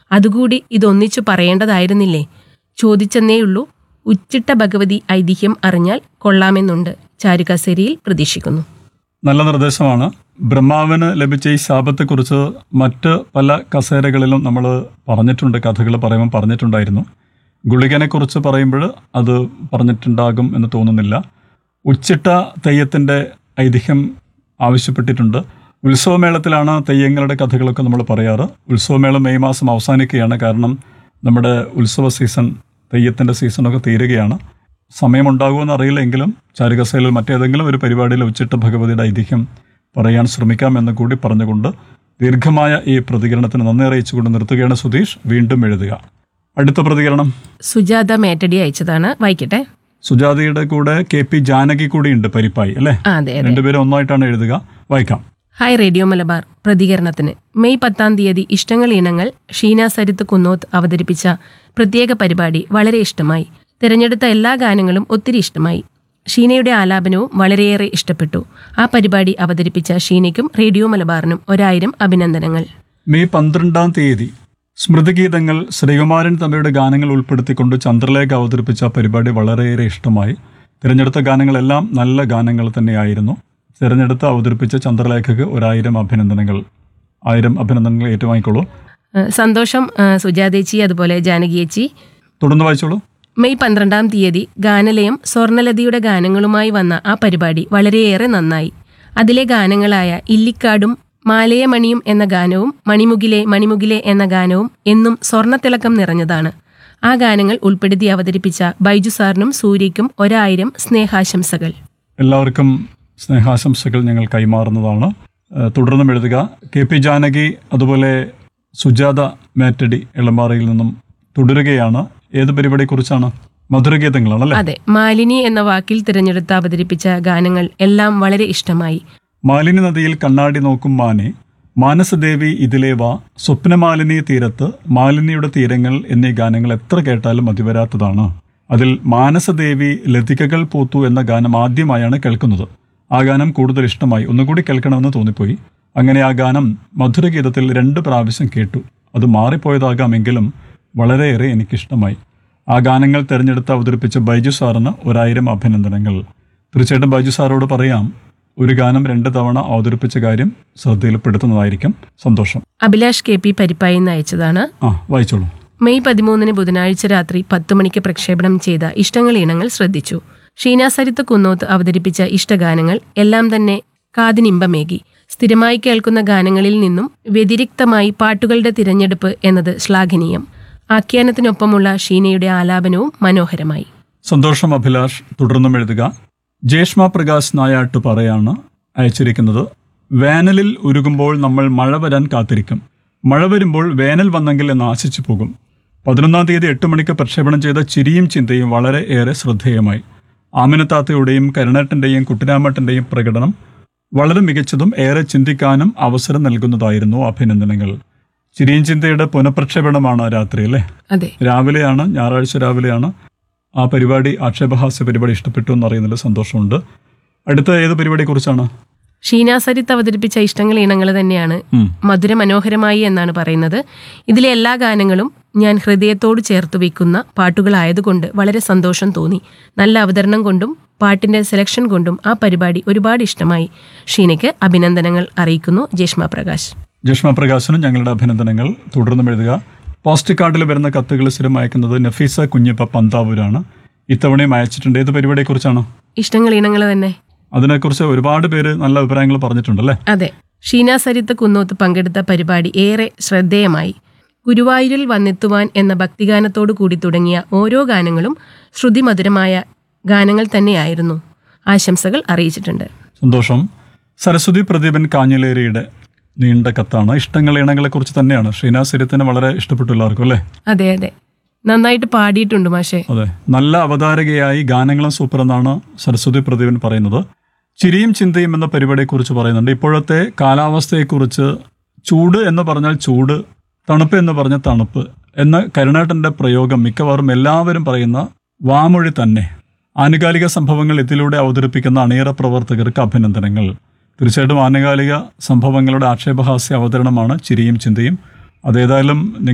അതുകൂടി ഇതൊന്നിച്ചു പറയേണ്ടതായിരുന്നില്ലേ ചോദിച്ചെന്നേയുള്ളൂ ഉച്ചിട്ട ഭഗവതി ഐതിഹ്യം അറിഞ്ഞാൽ കൊള്ളാമെന്നുണ്ട് ചാരുകസേരിയിൽ പ്രതീക്ഷിക്കുന്നു നല്ല നിർദ്ദേശമാണ് ബ്രഹ്മാവിന് ലഭിച്ച ഈ ശാപത്തെക്കുറിച്ച് മറ്റ് പല കസേരകളിലും നമ്മൾ പറഞ്ഞിട്ടുണ്ട് കഥകൾ പറയുമ്പോൾ പറഞ്ഞിട്ടുണ്ടായിരുന്നു ഗുളികനെക്കുറിച്ച് പറയുമ്പോൾ അത് പറഞ്ഞിട്ടുണ്ടാകും എന്ന് തോന്നുന്നില്ല ഉച്ചിട്ട തെയ്യത്തിൻ്റെ ഐതിഹ്യം ആവശ്യപ്പെട്ടിട്ടുണ്ട് ഉത്സവമേളത്തിലാണ് തെയ്യങ്ങളുടെ കഥകളൊക്കെ നമ്മൾ പറയാറ് ഉത്സവമേളം മെയ് മാസം അവസാനിക്കുകയാണ് കാരണം നമ്മുടെ ഉത്സവ സീസൺ തെയ്യത്തിൻ്റെ സീസണൊക്കെ തീരുകയാണ് സമയമുണ്ടാകുമെന്ന് അറിയില്ലെങ്കിലും ചാരുകസേലിൽ മറ്റേതെങ്കിലും ഒരു പരിപാടിയിൽ ഉച്ചിട്ട ഭഗവതിയുടെ ഐതിഹ്യം പറയാൻ ശ്രമിക്കാമെന്ന് കൂടി പറഞ്ഞുകൊണ്ട് ദീർഘമായ ഈ പ്രതികരണത്തിന് നന്ദി അറിയിച്ചുകൊണ്ട് നിർത്തുകയാണ് സുധീഷ് വീണ്ടും എഴുതുക അടുത്ത പ്രതികരണം സുജാത മേറ്റടി അയച്ചതാണ് വായിക്കട്ടെ സുജാതയുടെ കൂടെ കെ പി ജാനകി കൂടി ഉണ്ട് പരിപ്പായി അല്ലേ ആ, അതെ അതെ രണ്ടുപേരും ഒന്നായിട്ടാണ് എഴുതുക വായിക്കാം ഹായ് റേഡിയോ മലബാർ പ്രതികരണത്തിന് മെയ് പത്താം തീയതി ഇഷ്ടങ്ങൾ ഇനങ്ങൾ ഷീന സരിത്ത് കുന്നോത്ത് അവതരിപ്പിച്ച പ്രത്യേക പരിപാടി വളരെ ഇഷ്ടമായി തിരഞ്ഞെടുത്ത എല്ലാ ഗാനങ്ങളും ഒത്തിരി ഇഷ്ടമായി ഷീനയുടെ ആലാപനവും വളരെയേറെ ഇഷ്ടപ്പെട്ടു ആ പരിപാടി അവതരിപ്പിച്ച ഷീനയ്ക്കും റേഡിയോ മലബാറിനും ഒരായിരം അഭിനന്ദനങ്ങൾ മെയ് പന്ത്രണ്ടാം തീയതി സ്മൃതിഗീതങ്ങൾ ശ്രീകുമാരൻ തമ്മിയുടെ ഗാനങ്ങൾ ഉൾപ്പെടുത്തിക്കൊണ്ട് ചന്ദ്രലേഖ അവതരിപ്പിച്ച പരിപാടി വളരെയേറെ ഇഷ്ടമായി തിരഞ്ഞെടുത്ത ഗാനങ്ങളെല്ലാം നല്ല ഗാനങ്ങൾ തന്നെയായിരുന്നു തിരഞ്ഞെടുത്ത് അവതരിപ്പിച്ച ചന്ദ്രലേഖക്ക് ഒരായിരം അഭിനന്ദനങ്ങൾ ആയിരം അഭിനന്ദനങ്ങൾ ഏറ്റുവാങ്ങിക്കോളൂ ഏഹ് സന്തോഷം ഏഹ് സുജാതേച്ചി അതുപോലെ ജാനകിയേച്ചി തുടർന്ന് വായിച്ചോളൂ മെയ് പന്ത്രണ്ടാം തീയതി ഗാനലയം സ്വർണലതയുടെ ഗാനങ്ങളുമായി വന്ന ആ പരിപാടി വളരെയേറെ നന്നായി അതിലെ ഗാനങ്ങളായ ഇല്ലിക്കാടും മാലയമണിയും എന്ന ഗാനവും മണിമുകിലെ മണിമുകിലെ എന്ന ഗാനവും എന്നും സ്വർണത്തിളക്കം നിറഞ്ഞതാണ് ആ ഗാനങ്ങൾ ഉൾപ്പെടുത്തി അവതരിപ്പിച്ച ബൈജു സാറിനും സൂര്യയ്ക്കും ഒരായിരം സ്നേഹാശംസകൾ എല്ലാവർക്കും സ്നേഹാശംസകൾ ഞങ്ങൾ കൈമാറുന്നതാണ് ഏഹ് തുടർന്നും എഴുതുക കെ പി ജാനകി അതുപോലെ സുജാത മേറ്റടി എളമ്പാറയിൽ നിന്നും തുടരുകയാണ് ഏത് പരിപാടിയെക്കുറിച്ചാണ് മധുരഗീതങ്ങളാണല്ലേ അതെ മാലിനി എന്ന വാക്കിൽ തിരഞ്ഞെടുത്ത് അവതരിപ്പിച്ച ഗാനങ്ങൾ എല്ലാം വളരെ ഇഷ്ടമായി മാലിനി നദിയിൽ കണ്ണാടി നോക്കും മാനെ മാനസദേവി ഇതിലേ വാ സ്വപ്നമാലിനി തീരത്ത് മാലിനിയുടെ തീരങ്ങൾ എന്നീ ഗാനങ്ങൾ എത്ര കേട്ടാലും മതിവരാത്തതാണ് അതിൽ മാനസദേവി ലതികകൾ പൂത്തു എന്ന ഗാനം ആദ്യമായാണ് കേൾക്കുന്നത് ആ ഗാനം കൂടുതൽ ഇഷ്ടമായി ഒന്നുകൂടി കേൾക്കണമെന്ന് തോന്നിപ്പോയി അങ്ങനെ ആ ഗാനം മധുരഗീതത്തിൽ രണ്ട് പ്രാവശ്യം കേട്ടു അത് മാറിപ്പോയതാകാമെങ്കിലും വളരെയേറെ എനിക്കിഷ്ടമായി ആ ഗാനങ്ങൾ തിരഞ്ഞെടുത്ത് അവതരിപ്പിച്ച ബൈജു സാറിന് ഒരായിരം അഭിനന്ദനങ്ങൾ തീർച്ചയായിട്ടും ബൈജു സാറോട് പറയാം ഒരു ഗാനം രണ്ട് തവണ അവതരിപ്പിച്ച കാര്യം ശ്രദ്ധയിൽപ്പെടുത്തുന്നതായിരിക്കും സന്തോഷം അഭിലാഷ് കെ പി പരിപ്പായി എന്ന് അയച്ചതാണ് ആ വായിച്ചോളൂ മെയ് പതിമൂന്നിന് ബുധനാഴ്ച രാത്രി പത്ത് മണിക്ക് പ്രക്ഷേപണം ചെയ്ത ഇഷ്ടങ്ങൾ ഇനങ്ങൾ ശ്രദ്ധിച്ചു ഷീന സരിത്ത് കുന്നോത്ത് അവതരിപ്പിച്ച ഇഷ്ടഗാനങ്ങൾ എല്ലാം തന്നെ കാതിനിമ്പമേകി സ്ഥിരമായി കേൾക്കുന്ന ഗാനങ്ങളിൽ നിന്നും വ്യതിരിക്തമായി പാട്ടുകളുടെ തിരഞ്ഞെടുപ്പ് എന്നത് ശ്ലാഘനീയം ആഖ്യാനത്തിനൊപ്പമുള്ള ഷീനയുടെ ആലാപനവും മനോഹരമായി സന്തോഷം അഭിലാഷ് തുടർന്നും എഴുതുക ജേഷ്മ പ്രകാശ് നായാട്ട് പറയാണ് അയച്ചിരിക്കുന്നത് വേനലിൽ ഉരുകുമ്പോൾ നമ്മൾ മഴ വരാൻ കാത്തിരിക്കും മഴ വരുമ്പോൾ വേനൽ വന്നെങ്കിൽ എന്ന് ആശിച്ചു പോകും പതിനൊന്നാം തീയതി എട്ട് മണിക്ക് പ്രക്ഷേപണം ചെയ്ത ചിരിയും ചിന്തയും വളരെ ഏറെ ശ്രദ്ധേയമായി ആമിനത്താത്തയുടെയും കരുണേട്ടൻ്റെയും കുട്ടിരാമട്ടൻ്റെയും പ്രകടനം വളരെ മികച്ചതും ഏറെ ചിന്തിക്കാനും അവസരം നൽകുന്നതായിരുന്നു അഭിനന്ദനങ്ങൾ ചിരിയും ചിന്തയുടെ പുനഃപ്രക്ഷേപണമാണ് രാത്രി അല്ലേ അതെ രാവിലെയാണ് ഞായറാഴ്ച രാവിലെയാണ് ആ പരിപാടി ആക്ഷേപഹാസ്യ പരിപാടി ഇഷ്ടപ്പെട്ടു എന്ന് അറിയുന്നതിൽ സന്തോഷമുണ്ട് അടുത്ത ഏത് പരിപാടിയെക്കുറിച്ചാണ് ഷീന സരിത്ത് അവതരിപ്പിച്ച ഇഷ്ടങ്ങൾ ഇനങ്ങൾ തന്നെയാണ് ഉം. മധുര മനോഹരമായി എന്നാണ് പറയുന്നത് ഇതിലെ എല്ലാ ഗാനങ്ങളും ഞാൻ ഹൃദയത്തോട് ചേർത്ത് വയ്ക്കുന്ന പാട്ടുകളായതുകൊണ്ട് വളരെ സന്തോഷം തോന്നി നല്ല അവതരണം കൊണ്ടും പാട്ടിന്റെ സെലക്ഷൻ കൊണ്ടും ആ പരിപാടി ഒരുപാട് ഇഷ്ടമായി ഷീനയ്ക്ക് അഭിനന്ദനങ്ങൾ അറിയിക്കുന്നു ജേഷ്മ പ്രകാശ് ജഷ്മ പ്രകാശനും ഞങ്ങളുടെ അഭിനന്ദനങ്ങൾ തുടർന്നും എഴുതുക പോസ്റ്റ് കാർഡിൽ വരുന്ന കത്തുകൾ സ്ഥിരം അയക്കുന്നത് നഫീസ കുഞ്ഞിപ്പ പന്താവൂരാണ് ഇത്തവണയും അയച്ചിട്ടുണ്ട് ഏത് പരിപാടിയെക്കുറിച്ചാണ് ഇഷ്ടങ്ങൾ ഇനങ്ങൾ തന്നെ അതിനെക്കുറിച്ച് ഒരുപാട് പേര് നല്ല അഭിപ്രായങ്ങൾ പറഞ്ഞിട്ടുണ്ടല്ലേ അതെ ഷീന സരിത്ത് കുന്നോത്ത് പങ്കെടുത്ത പരിപാടി ഏറെ ശ്രദ്ധേയമായി ഗുരുവായൂരിൽ വന്നെത്തുവാൻ എന്ന ഭക്തിഗാനത്തോടു കൂടി തുടങ്ങിയ ഓരോ ഗാനങ്ങളും ശ്രുതിമധുരമായ ഗാനങ്ങൾ തന്നെയായിരുന്നു ആശംസകൾ അറിയിച്ചിട്ടുണ്ട് സന്തോഷം സരസ്വതി പ്രദീപൻ കാഞ്ഞിലേരിയുടെ നീണ്ട കത്താണ് ഇഷ്ടങ്ങൾ ഇണങ്ങളെ കുറിച്ച് തന്നെയാണ് ശ്രീനാസിരത്തിന് വളരെ ഇഷ്ടപ്പെട്ടു എല്ലാവർക്കും അല്ലേ അതെ അതെ നന്നായിട്ട് പാടിയിട്ടുണ്ട് മാഷെ അതെ നല്ല അവതാരകയായി ഗാനങ്ങളും സൂപ്പർ എന്നാണ് സരസ്വതി പ്രദീപൻ പറയുന്നത് ചിരിയും ചിന്തയും എന്ന പരിപാടിയെക്കുറിച്ച് പറയുന്നുണ്ട് ഇപ്പോഴത്തെ കാലാവസ്ഥയെക്കുറിച്ച് ചൂട് എന്ന് പറഞ്ഞാൽ ചൂട് തണുപ്പ് എന്ന് പറഞ്ഞാൽ തണുപ്പ് എന്ന കരുണാട്ടന്റെ പ്രയോഗം മിക്കവാറും എല്ലാവരും പറയുന്ന വാമൊഴി തന്നെ ആനുകാലിക സംഭവങ്ങൾ ഇതിലൂടെ അവതരിപ്പിക്കുന്ന അണിയറ പ്രവർത്തകർക്ക് അഭിനന്ദനങ്ങൾ തീർച്ചയായിട്ടും ആനുകാലിക സംഭവങ്ങളുടെ ആക്ഷേപഹാസ്യ അവതരണമാണ് ചിരിയും ചിന്തയും അതേതായാലും